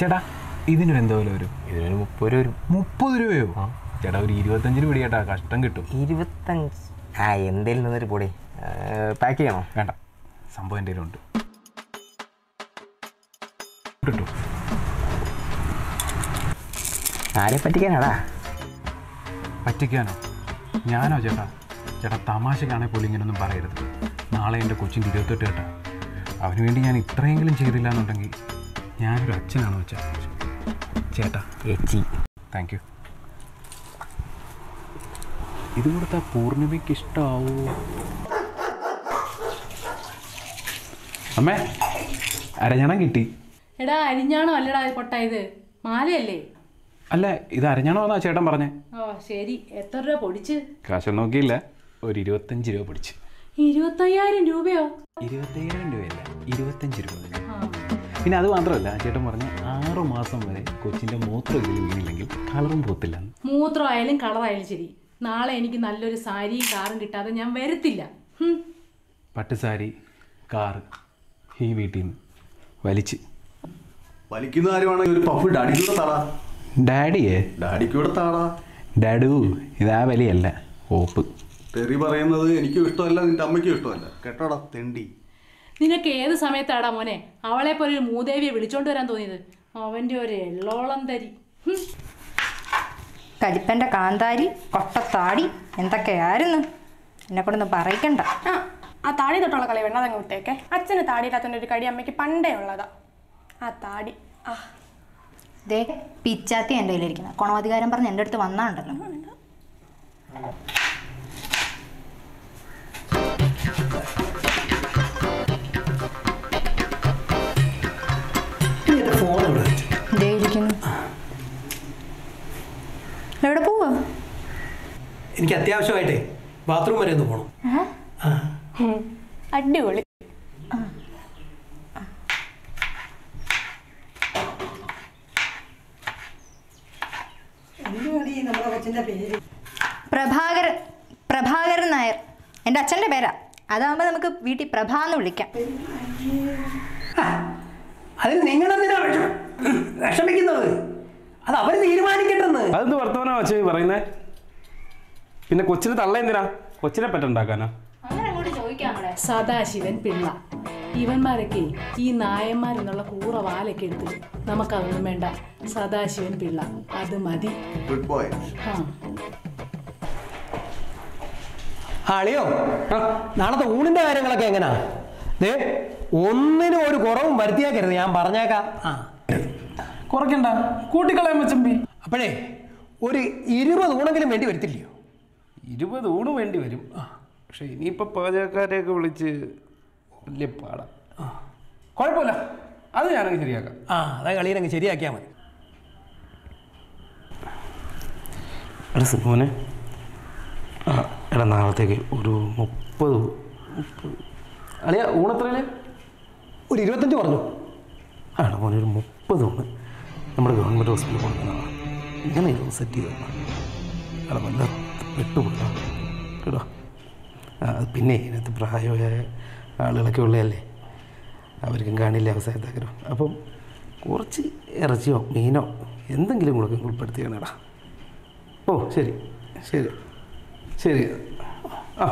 ചേട്ടാ ഇതിനൊരു എന്തോ വില വരും ഇതിനൊരു മുപ്പത് രൂപ വരും മുപ്പത് രൂപയോ ചേട്ടാ ഒരു ഇരുപത്തഞ്ചിന് പിടി ചേട്ടാ കഷ്ടം കിട്ടും ഇരുപത്തഞ്ച് ആ എന്തേലും നിന്നൊരു പൊടി പാക്ക് ചെയ്യണോ വേണ്ട സംഭവം എൻ്റെ ഉണ്ട് കിട്ടും ആരെ പറ്റിക്കാനാടാ പറ്റിക്കാനോ ഞാനോ ചേട്ടാ ചേട്ടാ തമാശക്കാണെങ്കിൽ പോലും ഇങ്ങനൊന്നും പറയരുത് നാളെ എൻ്റെ കൊച്ചിൻ്റെ ഇരുപത്തെട്ട് കേട്ടാ അവന് വേണ്ടി ഞാൻ ഇത്രയെങ്കിലും ചെയ്തില്ല എന്നുണ്ടെങ്കിൽ ഞാനൊരു അച്ഛനാണോ വെച്ചാ ചേട്ടാ എച്ചി താങ്ക് യു ഇത് കൊടുത്താ പൂർണിമയ്ക്ക് ഇഷ്ടമാവോ അമ്മേ അരഞ്ഞണം കിട്ടി എടാ അരിഞ്ഞാണോ അല്ലടാ പൊട്ട ഇത് മാലയല്ലേ അല്ല ഇത് അരഞ്ഞണോ എന്നാ ചേട്ടൻ പറഞ്ഞേ ഓ ശരി എത്ര രൂപ പൊടിച്ച് കാശൊന്നും നോക്കിയില്ല ഒരു ഇരുപത്തഞ്ച് രൂപ പിടിച്ച് ഇരുപത്തയ്യായിരം രൂപയോ ഇരുപത്തയ്യായിരം രൂപയല്ല ഇരുപത്തഞ്ച് രൂപ ആ പിന്നെ അത് മാത്രമല്ല ചേട്ടൻ പറഞ്ഞ ആറു മാസം വരെ കൊച്ചിൻ്റെ മൂത്രം ഇതിൽ വീണില്ലെങ്കിൽ കളറും പോത്തില്ലെന്ന് മൂത്രമായാലും കളറായാലും ശരി നാളെ എനിക്ക് നല്ലൊരു സാരിയും കാറും കിട്ടാതെ ഞാൻ വരത്തില്ല ഹും. പട്ടുസാരി കാറ് ഈ വീട്ടിൽ നിന്ന് വലിച്ച് വലിക്കുന്ന കാര്യമാണെങ്കിൽ ഒരു പഫ് ഡാഡിക്കൂടെ താടാ ഡാഡിയെ ഡാഡിക്കൂടെ താടാ ഡാഡു ഇതാ വലിയല്ല ഓപ്പ് തെറി പറയുന്നത് എനിക്കും ഇഷ്ടമല്ല നിന്റെ അമ്മയ്ക്കും ഇഷ്ടമല്ല കേട്ടോടാ തെണ്ടി നിനക്ക് ഏത് സമയത്താടാ മോനെ അവളെ പോലെ ഒരു മൂദേവിയെ വിളിച്ചോണ്ട് വരാൻ തോന്നിയത് അവന്റെ ഒരു എള്ളോളം തരി ഹും. കരിപ്പൻ്റെ കാന്താരി കൊട്ടത്താടി എന്തൊക്കെയായിരുന്നു എന്നെ കൊണ്ടൊന്നും പറയിക്കണ്ട ആ ആ താടി തൊട്ടുള്ള കളി വേണ്ട അതങ്ങ് വിട്ടേക്കെ അച്ഛന് താടിയില്ലാത്തതിൻ്റെ ഒരു കടി അമ്മയ്ക്ക് പണ്ടേ ഉള്ളതാ ആ താടി ആ ദേ പിച്ചാത്തി എൻ്റെ കയ്യിലിരിക്കുന്നത് ഗുണവധികാരം പറഞ്ഞ് എൻ്റെ അടുത്ത് വന്നാണ്ടല്ലോ ദേ ഇരിക്കുന്നു എവിടെ പോവാ എനിക്ക് അത്യാവശ്യമായിട്ടേ ബാത്റൂം വരെ ഒന്ന് പോകണം അടിപൊളി പ്രഭാകരൻ പ്രഭാകരൻ നായർ എൻ്റെ അച്ഛൻ്റെ പേരാ അതാകുമ്പോൾ നമുക്ക് വീട്ടിൽ പ്രഭ എന്ന് വിളിക്കാം അതിന് നിങ്ങളെന്തിനാ വിഷ- വിഷമിക്കുന്നത് അത് അവർ തീരുമാനിക്കട്ടെന്ന് അതെന്ത് വർത്തമാനോ അച്ഛൻ പറയുന്നേ പിന്നെ കൊച്ചിന് തള്ള എന്തിനാ കൊച്ചിനെ പറ്റുണ്ടാക്കാനാ അങ്ങനെ അങ്ങോട്ട് ചോദിക്കാം നമ്മളെ സദാശിവൻ പിള്ള ഇവന്മാരൊക്കെ ഈ നായന്മാരെന്നുള്ള കൂറ വാലൊക്കെ എടുത്ത് നമുക്കതൊന്നും വേണ്ട സദാശിവൻ പിള്ള അത് മതി ഗുഡ് ബോയ് ആ ആളിയോ ആ, നാളത്തെ ഊണിന്റെ കാര്യങ്ങളൊക്കെ എങ്ങനാ ദേ ഒന്നിനും ഒരു കുറവും വരുത്തിയാക്കരുത് ഞാൻ പറഞ്ഞേക്കാം ആ കുറയ്ക്കണ്ട കൂട്ടിക്കളയാൻ വെച്ചമ്പി അപ്പോഴേ ഒരു ഇരുപത് ഊണെങ്കിലും വേണ്ടി വരത്തില്ലയോ ഇരുപത് ഊണ് വേണ്ടി വരും പക്ഷെ ഇനിയിപ്പോൾ പാചകക്കാരെയൊക്കെ വിളിച്ച് വലിയ പാടാ കുഴപ്പമില്ല അത് ഞാനങ്ങ് ശരിയാക്കാം ആ അതാ കളിയിലങ്ങ് ശരിയാക്കിയാൽ മതി എടാ സിമോനെ ആ എടാ നാളത്തേക്ക് ഒരു മുപ്പത് മുപ്പത് അളിയ ഊണത്രയില് ഒരു ഇരുപത്തഞ്ച് പറഞ്ഞു ആ എടാ മോനെ ഒരു മുപ്പത് ഊണ് നമ്മുടെ ഗവൺമെൻറ് ഹോസ്പിറ്റലിൽ കൊടുക്കുന്നതാണ് ഇങ്ങനെ സെറ്റ് ചെയ്ത് തരണം. എടാ വല്ല പെട്ടുപോകാം കേട്ടോ ആ അത് പിന്നെ ഇതിനകത്ത് പ്രായമായ ആളുകളൊക്കെ ഉള്ളതല്ലേ അവർക്കും കാണില്ല അവസാനത്തെ ആഗ്രഹം അപ്പം കുറച്ച് ഇറച്ചിയോ മീനോ എന്തെങ്കിലും കൂടെ ഉൾപ്പെടുത്തിയാണെടാ ഓ ശരി ശരി ശരി ആ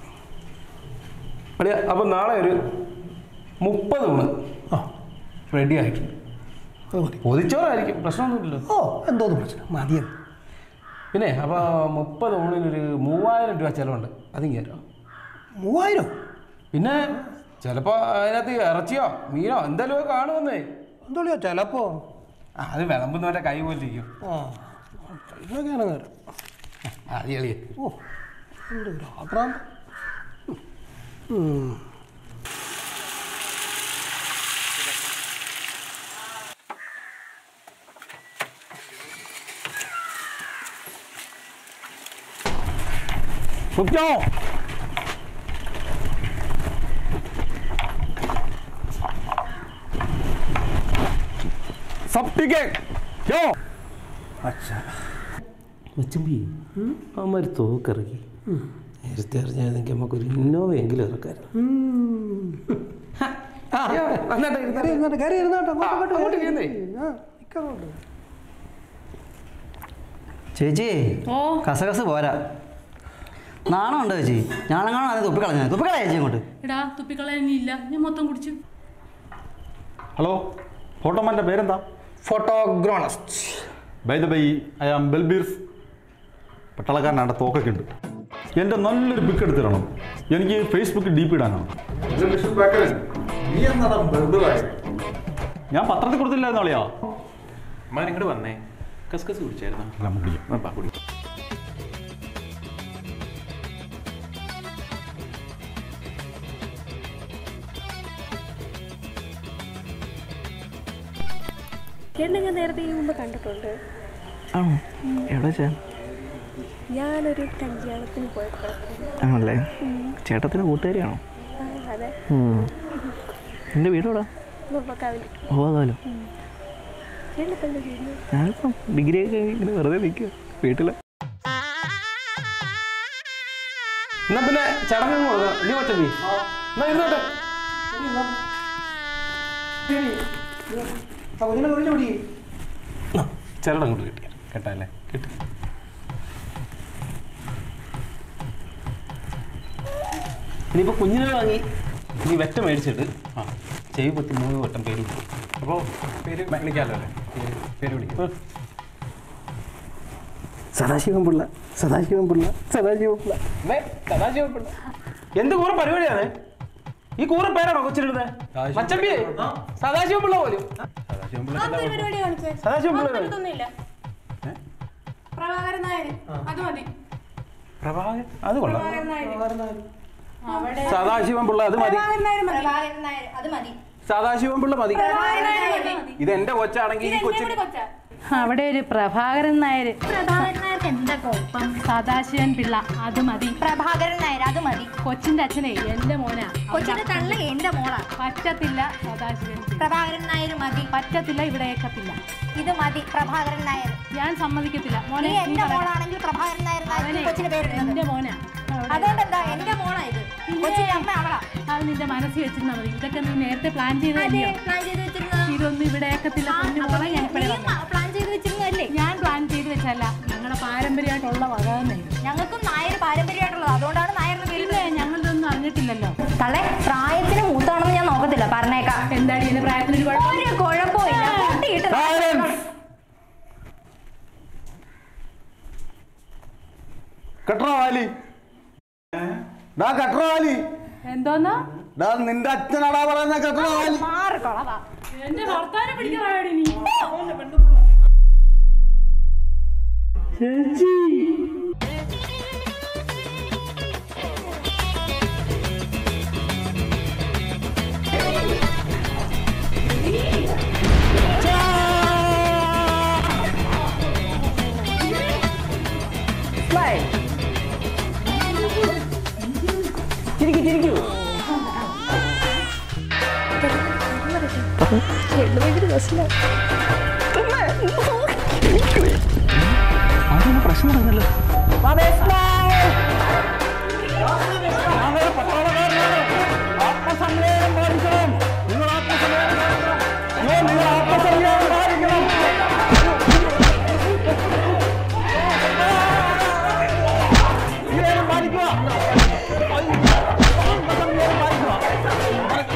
അളിയ അപ്പം നാളെ ഒരു മുപ്പത് ഊണ് ആ റെഡി ആയിട്ടുണ്ട് അത് മതി പൊതിച്ചോറായിരിക്കും പ്രശ്നമൊന്നുമില്ലല്ലോ ഓ എന്തോന്ന് പ്രശ്നം മതിയെന്ന് പിന്നെ അപ്പോൾ മുപ്പത് ഊണിനൊരു മൂവായിരം രൂപ ചിലവുണ്ട് അതും കയറ്റാം മൂവായിരം പിന്നെ ചിലപ്പോൾ അതിനകത്ത് ഇറച്ചിയോ മീനോ എന്തായാലും ഒക്കെ കാണുമെന്നേ എന്തോളിയോ ചിലപ്പോ ആ അത് വിളമ്പുന്നവൻ്റെ കൈ പോലെ ഇരിക്കും ആ ഇതൊക്കെയാണ് നേരം അത് എളിയ ഓ എന്ത് ഒരു ആക്രാന്തം ഉം. കുറ്റോ സപ്റ്റിക്കേ യോ മച്ചമ്പി അവന്മാർ തോക്കിറക്കി നേരത്തെ അറിഞ്ഞായിരുന്നെങ്കിൽ നമുക്കൊരു ഇന്നോവയെങ്കിലും ഇറക്കാം ആ, കയറി ഇരുന്നോട്ടെ, കയറി ഇരുന്നോട്ടെ, അങ്ങോട്ട് ഇങ്ങോട്ട് അങ്ങോട്ട് കയറി. ഇരുന്നേ. ആ, ചേച്ചി ഓ കസകസ് പോരാ നാണമുണ്ട് ചേച്ചി ഞാനെങ്ങാണോ അത് തുപ്പിക്കളഞ്ഞ തുപ്പിക്കളയാ ചേച്ചി അങ്ങോട്ട് എടാ തുപ്പിക്കളയാനില്ല ഞാൻ മൊത്തം കുടിച്ചു ഹലോ ഫോട്ടോമാൻ്റെ പേരെന്താ ഫോട്ടോഗ്രോണസ്റ്റ് by the by I am Balbir's പട്ടാളക്കാരനാണ് തോക്കൊക്കെ ഉണ്ട് എൻ്റെ നല്ലൊരു പിക്ക് എടുത്ത് തരണം എനിക്ക് ഫേസ്ബുക്കിൽ ഡി പി ഇടാനാണ് ഞാൻ പത്രത്തിൽ കൊടുത്തില്ലായിരുന്നു അളിയാ അമ്മ ഇങ്ങോട്ട് വന്നേ കസ്കസ് കുടിച്ചായിരുന്നു എല്ലാം കുടിക്കാം കുടി ചേട്ടനെ ഞാൻ നേരത്തെ ഈ മുമ്പ് കണ്ടിട്ടുണ്ട് ആണോ എവിടെ വെച്ചാ ഞാനൊരു കല്യാണത്തിന് പോയപ്പോഴത്തേക്കും ആണല്ലേ ചേട്ടത്തിന് കൂട്ടുകാരിയാണോ ആ, അതെ എൻ്റെ വീടോടാ മുമ്പക്കാവിൽ പോകാമല്ലോ ചേട്ടനിപ്പോൾ എന്താ ചെയ്യുന്നത് ഞാനിപ്പം ഡിഗ്രി ഒക്കെ കഴിഞ്ഞ് ഇങ്ങനെ വെറുതെ നിൽക്കുക വീട്ടിൽ എന്നാ പിന്നെ ചടങ്ങ് കൊടുക്കാം നീ ഒറ്റ എന്നാ ഇരുന്നോട്ടെ ചിലടം അങ്ങോട്ട് കിട്ടിയ കേട്ടല്ലേ കിട്ടി ഇനിയിപ്പോൾ കുഞ്ഞിനെ വാങ്ങി നീ വെറ്റ മേടിച്ചിട്ട് ആ ചെവി പൊത്തി മൂന്ന് വട്ടം പേര് വിളിക്കും. അപ്പോൾ പേര് വിളിക്കാമല്ലോ അല്ലേ പേര് പേര് വിളിക്കാം സദാശിവൻ പിള്ള സദാശിവൻ പിള്ള സദാശിവൻ പിള്ള അമ്മേ, സദാശിവൻ പിള്ള എന്ത് കൂറ പരിപാടിയാണ് ഈ കൂറ പേരാണോ കൊച്ചിലിടുന്നത് മച്ചമ്പി സദാശിവൻ പിള്ള പോലും പരിപാടി കാണിച്ചേ സദാശിവൻ പിള്ള ഒന്നുമില്ല പ്രഭാകരൻ നായർ അത് മതി പ്രഭാകരൻ അത് കൊള്ളാം പ്രഭാകരൻ നായർ അവിടെ സദാശിവൻ പിള്ള അത് മതി പ്രഭാകരൻ നായർ മതി പ്രഭാകരൻ നായർ അത് മതി സദാശിവൻ പിള്ള മതി പ്രഭാകരൻ നായർ മതി ഇത് എന്റെ കൊച്ചാണെങ്കിൽ ഈ കൊച്ചിന് കൊച്ചാ അവിടെ ഒരു പ്രഭാകരൻ നായർ പ്രഭാകരൻ നായർക്ക് എന്താ കുഴപ്പം സദാശിവൻ പിള്ള അത് മതി പ്രഭാകരൻ നായർ അത് മതി കൊച്ചിന്റെ അച്ഛനെ എന്റെ മോനാ കൊച്ചിന്റെ തള്ള എന്റെ മോളാ പറ്റത്തില്ല സദാശിവൻ പിള്ള. പ്രഭാകരൻ നായർ മതി പറ്റത്തില്ല ഇവിടെ ഏക്കത്തില്ല ഇത് മതി പ്രഭാകരൻ നായർ ഞാൻ സമ്മതിക്കത്തില്ല നീ മോനെ നീ എന്റെ പറ. മോളാണെങ്കിൽ പ്രഭാകരൻ നായർ അവനെ എന്നായിരിക്കും കൊച്ചിന്റെ പേര് എന്റെ മോനാ അതുകൊണ്ട് എന്താ എന്റെ മോളാ ഇത് കൊച്ചിന്റെ അമ്മ അവളാ അത് നിന്റെ മനസ്സിൽ വെച്ചിരുന്നാ മതി ഇതൊക്കെ നീ നേരത്തെ പ്ലാൻ ചെയ്തോ അതെ പ്ലാൻ ചെയ്ത് വെച്ചിരുന്നതാ ഇതൊന്നും ഇവിടെ ഏക്കത്തില്ല കുഞ്ഞു മോളെ ഞാൻ ഇപ്പഴേ പറഞ്ഞു. പ്ലാൻ ചെയ്ത് വെച്ചിരുന്നതല്ലേ ഞാൻ പ്ലാൻ ചെയ്ത് വെച്ചല്ല ഞങ്ങളുടെ പാരമ്പര്യമായിട്ടുള്ള വക തന്നെ ഇത്. ഞങ്ങൾക്കും നായർ പാരമ്പര്യമായിട്ടുള്ളത് അതുകൊണ്ടാണ് നായർ എന്ന് പേര് ഇല്ലേ ഞങ്ങളിതൊന്നും അറിഞ്ഞിട്ടില്ലല്ലോ തള്ളെ പ്രായത്തിന് മൂത്താണെന്ന് ഞാൻ നോക്കത്തില്ല പറഞ്ഞേക്കാം എന്താടി എന്റെ പ്രായത്തിനൊരു കുഴപ്പം ഒരു കുഴപ്പമില്ല കൂട്ടിയിട്ട് കെട്ടറ വാലി ഡാ കെട്ടറ വാലി എന്തോന്നാ ഡാ നിന്റെ അച്ഛനാടാ പറയുന്ന കെട്ടറ വാലി മാറിക്കൊളവാ എന്റെ ഭർത്താവിനെ പിടിക്കാടി നീ ചിരിക്കൂ ചിരിക്കൂ ചേട്ടന് ഭയങ്കര രസമില്ല അതൊന്നും പ്രശ്നം പറഞ്ഞല്ലോ ആത്മസംവേദം പാലിക്കണം നിങ്ങൾ ആത്മസംവേദം പാലിക്കണം അയ്യോ, നിങ്ങൾ ആത്മസംവേദം പാലിക്കണം സംവേദം പാലിക്കുക ആത്മസംവേദം പാലിക്കുക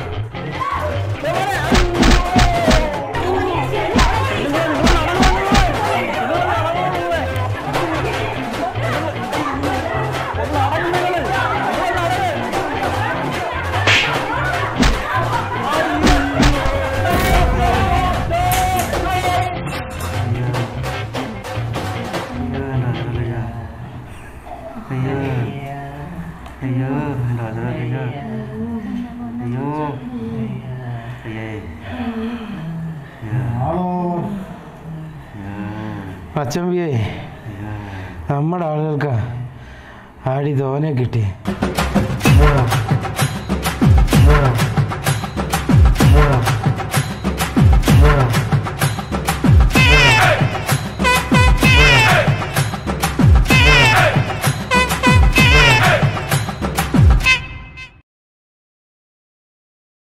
അയ്യോ അയ്യോ എൻ്റെ അതിരൊക്കെ അയ്യോ അയ്യേ അച്ചമ്പിയേ നമ്മുടെ ആളുകൾക്ക് ആടി തോനെ കിട്ടി